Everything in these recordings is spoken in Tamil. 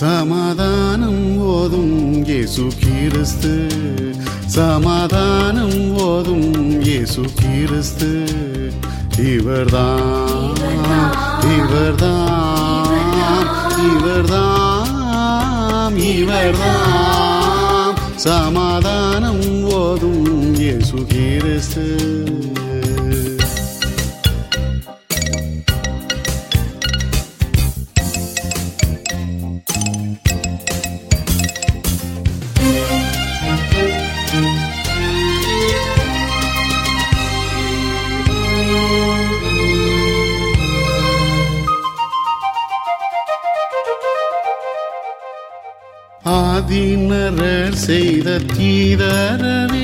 சமாதானம் ஓதும் இயேசு கிறிஸ்து சமாதானம் ஓதும் இயேசு கிறிஸ்து இவர்தான் இவர்தான் இவர்தான் இவர்தான் சமாதானம் ஓதும் இயேசு கிறிஸ்து ஆதீனரர் செய்த தீதரவே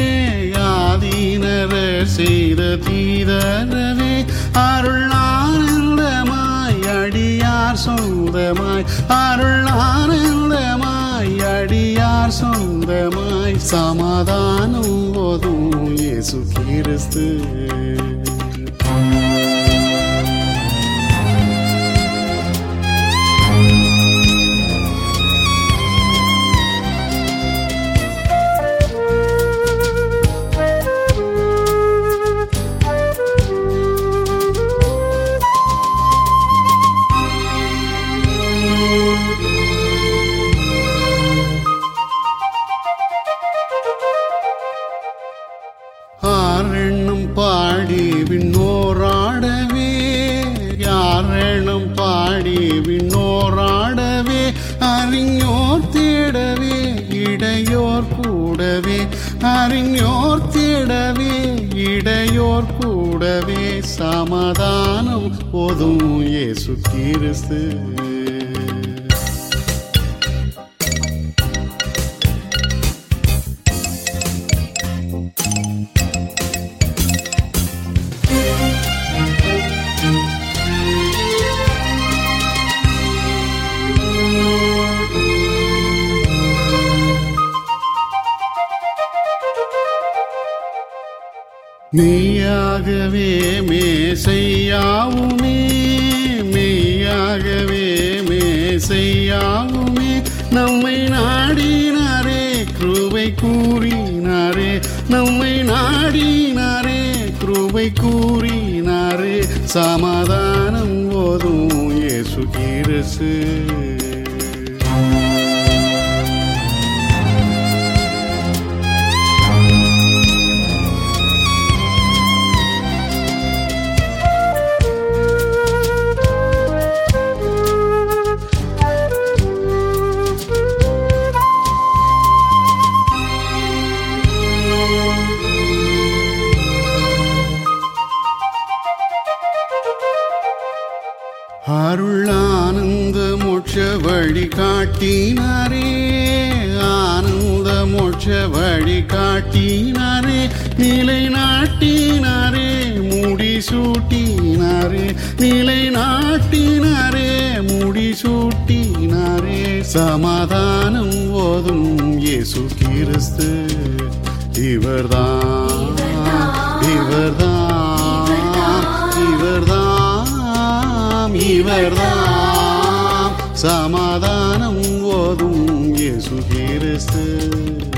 ஆதீனரர் செய்த தீதரவே அருள் ஆனந்தமாய் அடியார் சொந்தமாய் அருள் ஆனந்தமாய் அடியார் சொந்தமாய் சமாதானம் போதும் இயேசு கிறிஸ்து ஆரெண்ணும் பாடி விண்ணோராடவே யாரெண்ணும் பாடி விண்ணோராடவே அறிஞோர் தேடவே இடையோர் கூடவே அறிஞோர் தேடவே இடையோர் கூடவே சமாதானம் போதும் இயேசு கிறிஸ்து மெய்யாகவே மேசையாவுமே மெய்யாகவே மேசையாவுமே நம்மை நாடினாரே கிருபை கூறினாரே நம்மை நாடினாரே கிருபை கூறினாரே சமாதானம் போதும் இயேசு கிறிஸ்து அருள் ஆனந்த மோட்ச வழி காட்டினாரே ஆனந்த மோட்ச வழி காட்டினாரே நிலை நாட்டினாரே முடி சூட்டினாரே நிலை நாட்டினாரே முடி சூட்டினாரே சமாதானம் ஓதும் இயேசு கிறிஸ்து இவர்தான் இவர்தான் இவர்தான் இவர்தான் சமாதானம் ஓதும் இயேசு கிறிஸ்து